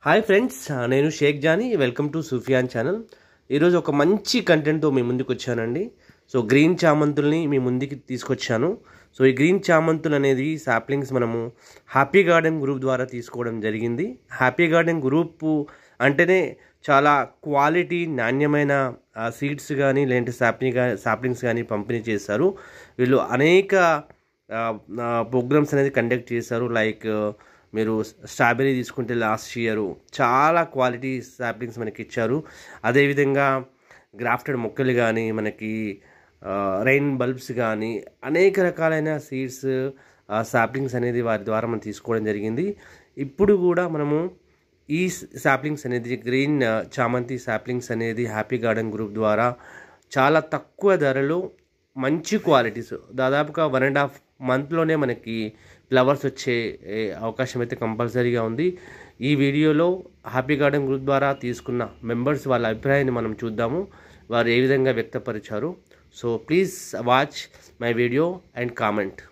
Hi friends నేను Shaik Jani welcome to Sufiyan channel ఈరోజు ఒక మంచి కంటెంట్తో మీ ముందుకు వచ్చానండి సో గ్రీన్ చామంతుల్ని మీ ముందుకి తీసుకొచ్చాను సో ఈ గ్రీన్ చామంతులు అనేది సాప్లింగ్స్ మనము హ్యాపీ గార్డెన్ గ్రూప్ ద్వారా తీసుకోవడం జరిగింది హ్యాపీ గార్డెన్ గ్రూప్ అంటేనే చాలా క్వాలిటీ నాణ్యమైన సీడ్స్ కానీ లేదంటే సాప్లింగ్ సాప్లింగ్స్ కానీ పంపిణీ చేస్తారు వీళ్ళు అనేక ప్రోగ్రామ్స్ అనేది కండక్ట్ చేశారు లైక్ మీరు స్ట్రాబెరీ తీసుకుంటే లాస్ట్ ఇయర్ చాలా క్వాలిటీ సాప్లింగ్స్ మనకి ఇచ్చారు అదేవిధంగా గ్రాఫ్టెడ్ మొక్కలు కానీ మనకి రైన్ బల్బ్స్ కానీ అనేక రకాలైన సీడ్స్ సాప్లింగ్స్ అనేది వారి ద్వారా మనం తీసుకోవడం జరిగింది ఇప్పుడు కూడా మనము ఈ సాప్లింగ్స్ అనేది గ్రీన్ చామంతి సాప్లింగ్స్ అనేది హ్యాపీ గార్డెన్ గ్రూప్ ద్వారా చాలా తక్కువ ధరలో మంచి క్వాలిటీస్ దాదాపుగా వన్ అండ్ హాఫ్ మంత్లోనే మనకి ఫ్లవర్స్ వచ్చే అవకాశం అయితే కంపల్సరీగా ఉంది ఈ వీడియోలో హ్యాపీ గార్డెన్ గ్రూప్ ద్వారా తీసుకున్న మెంబర్స్ వాళ్ళ అభిప్రాయాన్ని మనం చూద్దాము వారు ఏ విధంగా వ్యక్తపరిచారు so please watch my video and comment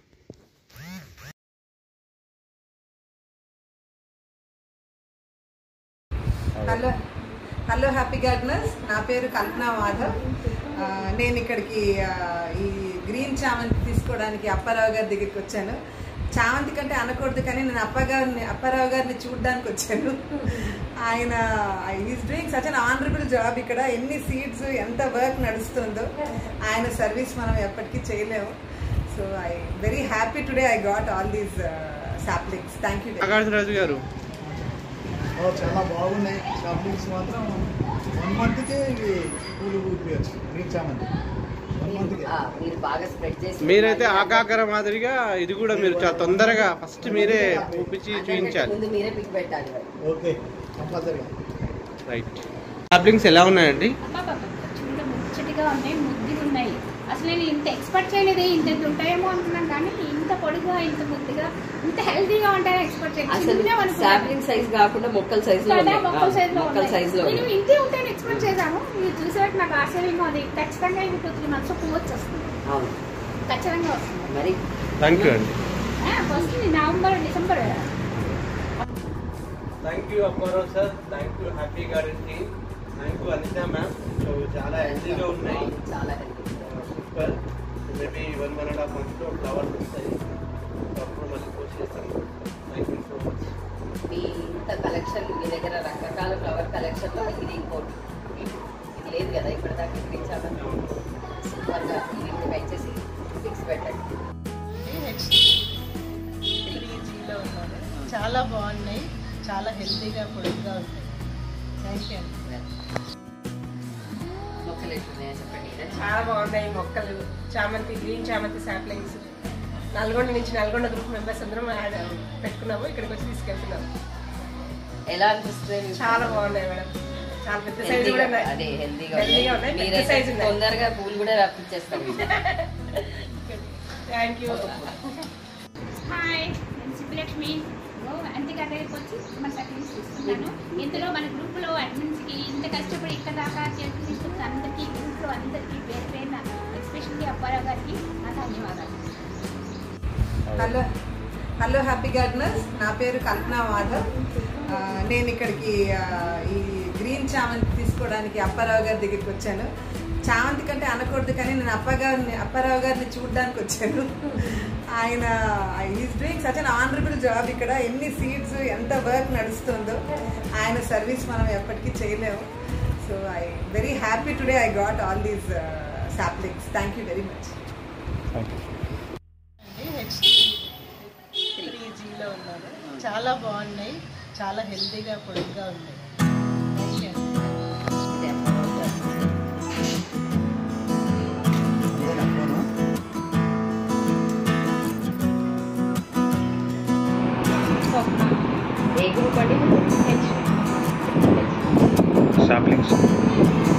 hello hello happy gardeners నా పేరు కల్పన మాధవ్ ఆ, నేను ఇక్కడికి ఆ, ఈ గ్రీన్ చామంతి తీసుకోవడానికి అప్పారావు గారి దగ్గరికి వచ్చాను చామంతి కంటే అనకూడదు కానీ నేను అప్పగారిని అప్పారావు గారిని చూడడానికి వచ్చాను ఆయన is doing such an honourable job ఇక్కడ ఎన్ని సీడ్స్ ఎంత వర్క్ నడుస్తుందో ఆయన సర్వీస్ మనం ఎప్పటికీ చేయలేము so I very happy today I got all these saplings thank you Nagarjunaraju గారు ఓ, చాలా బాగున్నాయి షాపింగ్స్ మాత్రం వన్ మంత్కే ఇవి పూలు ఊపియచ్చు గ్రీన్ చామంతి వన్ మంత్కే ఆ, మీరు బాగా స్ప్రెడ్ చేసి మీరైతే ఆకాకర మాదిరిగా ఇది కూడా మీరు చాలా తొందరగా ఫస్ట్ మీరే చూపించి అందరికంటే చూపించాలి ముందు మీరే పిక్ పెట్టాలి మరి. ఓకే కంపల్సరీగా రైట్ సాప్లింగ్స్ ఎలా ఉన్నాయండి అబ్బబ్బబ్బ, చూడ ముచ్చటిగా ఉన్నాయి ముద్దుగా ఉన్నాయి అసలు నేను ఇంత ఎక్స్పెక్ట్ చేయలేదు ఇంత ఇంత ఉంటాయేమో అనుకున్నాను కానీ ఇంత పొడిగా ఇంత ముద్దుగా ఇంత హెల్తీగా ఉంటాయని ఎక్స్పెక్ట్ అసలు చేయలేదు సాప్లింగ్ సైజ్ కాకుండా మొక్కల సైజ్ లో ఉన్నాయి. మొక్కల సైజ్ లో మొక్కల సైజ్ లో నేను ఉన్నాయి. ఇంతే ఉంటాయని ఎక్స్పెక్ట్ చేశాను మీరు చూసేవాటి నాకు ఆశ్చర్యంగా ఉంది ఖచ్చితంగా ఇది టూ త్రీ మంత్స్ పువ్వు వస్తుంది అవును ఖచ్చితంగా వస్తుంది మరి థ్యాంక్ యూ అండి వస్తుంది November December thank you Apparao sir thank you happy garden team thank you Anitha ma'am so చాలా హెల్తీగా ఉన్నాయి చాలా healthy. Super maybe one one and half మంత్స్లో ఫ్లవర్స్ వస్తాయి అప్పుడు మళ్ళీ పోస్ట్ చేస్తాను థ్యాంక్ యూ సో మచ్ మీ ఇంత కలెక్షన్ మీ దగ్గర రకరకాల ఫ్లవర్ కలెక్షన్ లో ఇది ఇంకోటి ఇది లేదు కదా ఇప్పటిదాకా గ్రీన్ చామంతి సూపర్ గా ఇది వచ్చేసి ఫిక్స్ పెట్టండి త్రీజీలో ఉన్నాను చాలా బాగున్నాయి చాలా హెల్తీగా పొడుగ్గా ఉంటాయి థ్యాంక్ యూ మొక్కలు ఎట్లున్నాయో చెప్పండి చాలా బాగున్నాయి మొక్కలు చామంతి గ్రీన్ చామంతి సాప్లింగ్స్ నల్గొండ నుంచి నల్గొండ గ్రూప్ మెంబర్స్ అందరం యాడ్ పెట్టుకున్నాము ఇక్కడికి వచ్చి తీసుకెళ్తున్నాము ఎలా అనిపిస్తుంది మీకు? చాలా బాగున్నాయి మేడం చాలా పెద్ద సైజు హెల్తీగా కూడా ఉన్నాయి అదే హెల్తీగా హెల్తీగా ఉన్నాయి ఉన్నాయి పెద్ద మీరైతే సైజు ఉన్నాయి తొందరగా పూలు కూడా రప్పించేస్తాం థ్యాంక్ యూ హాయ్ నేను సిబ్బిలక్ష్మి అంతేగా దగ్గరికి వచ్చి మన సర్టిఫికేట్స్ తీసుకున్నాను ఇందులో మన గ్రూప్లో అడ్మిన్స్కి ఇంత కష్టపడి ఇక్కడ దాకా తీసుకున్న అందరికీ గ్రూప్లో అందరికీ పేరు పేరున ఎస్పెషల్లీ అప్పారావు గారికి నా ధన్యవాదాలు హలో హలో హ్యాపీ గార్డెనర్స్ నా పేరు కల్పన మాధవ్ ఆ, నేను ఇక్కడికి ఆ, ఈ గ్రీన్ చామంతి తీసుకోవడానికి అప్పారావు గారి దగ్గరికి వచ్చాను చామంతి కంటే అనకూడదు కానీ నేను అప్పగారిని అప్పారావు గారిని చూడడానికి వచ్చాను ఆయన is doing such an honourable job ఇక్కడ ఎన్ని సీడ్స్ ఎంత వర్క్ నడుస్తుందో ఆయన సర్వీస్ మనం ఎప్పటికీ చేయలేము so I very happy today I got all these saplings thank you very much HD త్రీజీలో ఉన్నాను చాలా బాగున్నాయి చాలా హెల్తీగా పొడుగ్గా ఉన్నాయి థ్యాంక్ యూ అంతేనా ఫోను ఏ గ్రూప్ అండి సాప్లింగ్స్